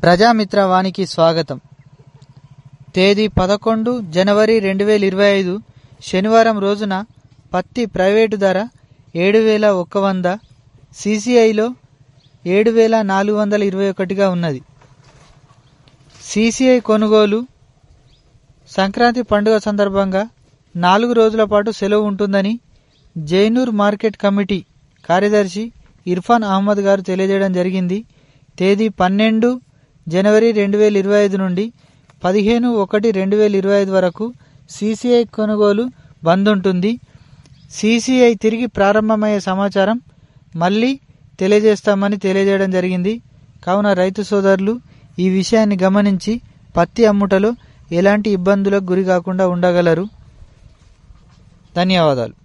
ప్రజామిత్ర వానికి స్వాగతం తేదీ పదకొండు జనవరి రెండు వేల ఇరవై ఐదు శనివారం రోజున పత్తి ప్రైవేటు ధర ఏడు వేల ఒక్క వంద సీసీఐలో ఏడు వేల నాలుగు వందల ఇరవై ఒకటిగా ఉన్నది సీసీఐ కొనుగోలు సంక్రాంతి పండుగ సందర్భంగా నాలుగు రోజుల పాటు సెలవు ఉంటుందని జైనూర్ మార్కెట్ కమిటీ కార్యదర్శి ఇర్ఫాన్ అహ్మద్ గారు తెలియజేయడం జరిగింది తేదీ పన్నెండు జనవరి రెండు వేల ఇరవై ఐదు నుండి పదిహేను ఒకటి రెండు వేల ఇరవై ఐదు వరకు సీసీఐ కొనుగోలు బంద్ ఉంటుంది సీసీఐ తిరిగి ప్రారంభమయ్యే సమాచారం మళ్ళీ తెలియజేస్తామని తెలియజేయడం జరిగింది కావున రైతు సోదరులు ఈ విషయాన్ని గమనించి పత్తి అమ్ముటలో ఎలాంటి ఇబ్బందులకు గురి కాకుండా ఉండగలరు ధన్యవాదాలు